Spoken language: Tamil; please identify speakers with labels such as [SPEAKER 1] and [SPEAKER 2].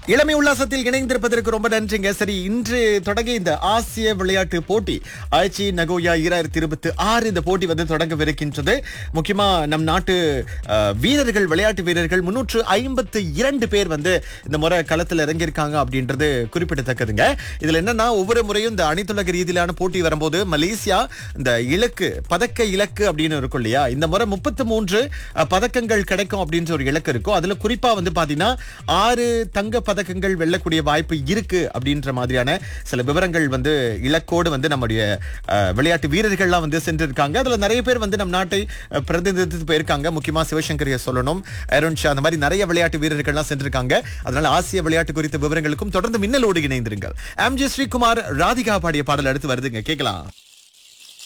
[SPEAKER 1] இளமை உல்லாசத்தில் இணைந்திருப்பதற்கு ரொம்ப நன்றிங்க சரி இன்று தொடங்கிய இந்த ஆசிய விளையாட்டு போட்டி ஆய்ச்சி நகோயா இரண்டாயிரத்தி இருபத்தி ஆறு இந்த போட்டி வந்து தொடங்கவிருக்கின்றது முக்கியமா நம் நாட்டு அஹ், வீரர்கள் விளையாட்டு வீரர்கள் முன்னூற்று ஐம்பத்து இரண்டு பேர் வந்து இந்த முறை களத்தில் இறங்கியிருக்காங்க அப்படின்றது குறிப்பிடத்தக்கதுங்க இதுல என்னன்னா ஒவ்வொரு முறையும் இந்த அனைத்துலக ரீதியிலான போட்டி வரும்போது மலேசியா இந்த இலக்கு பதக்க இலக்கு அப்படின்னு இருக்கும் இல்லையா இந்த முறை முப்பத்து மூன்று அஹ், பதக்கங்கள் கிடைக்கும் அப்படின்ற ஒரு இலக்கு இருக்கும் அதுல குறிப்பா வந்து பாத்தீங்கன்னா ஆறு தங்க பதக்கங்கள் வெல்லக்கூடிய வாய்ப்பு இருக்கு அப்படின்ற மாதிரியான சில விவரங்கள் வந்து இலக்கோடு வந்து நம்முடைய அஹ், விளையாட்டு வீரர்கள்லாம் வந்து சென்றிருக்காங்க அதுல நிறைய பேர் வந்து நம் நாட்டை அஹ், பிரதிநிதித்து போயிருக்காங்க முக்கியமா சிவசங்கரிய சொல்லணும் அருண் ஷா அந்த மாதிரி நிறைய விளையாட்டு வீரர்கள்லாம் சென்றிருக்காங்க அதனால ஆசிய விளையாட்டு குறித்த விவரங்களுக்கும் தொடர்ந்து மின்னலோடு இணைந்திருங்கள் எம் ஜே ஸ்ரீகுமார் ராதிகா பாடிய பாடல் அடுத்து வருதுங்க கேட்கலாம்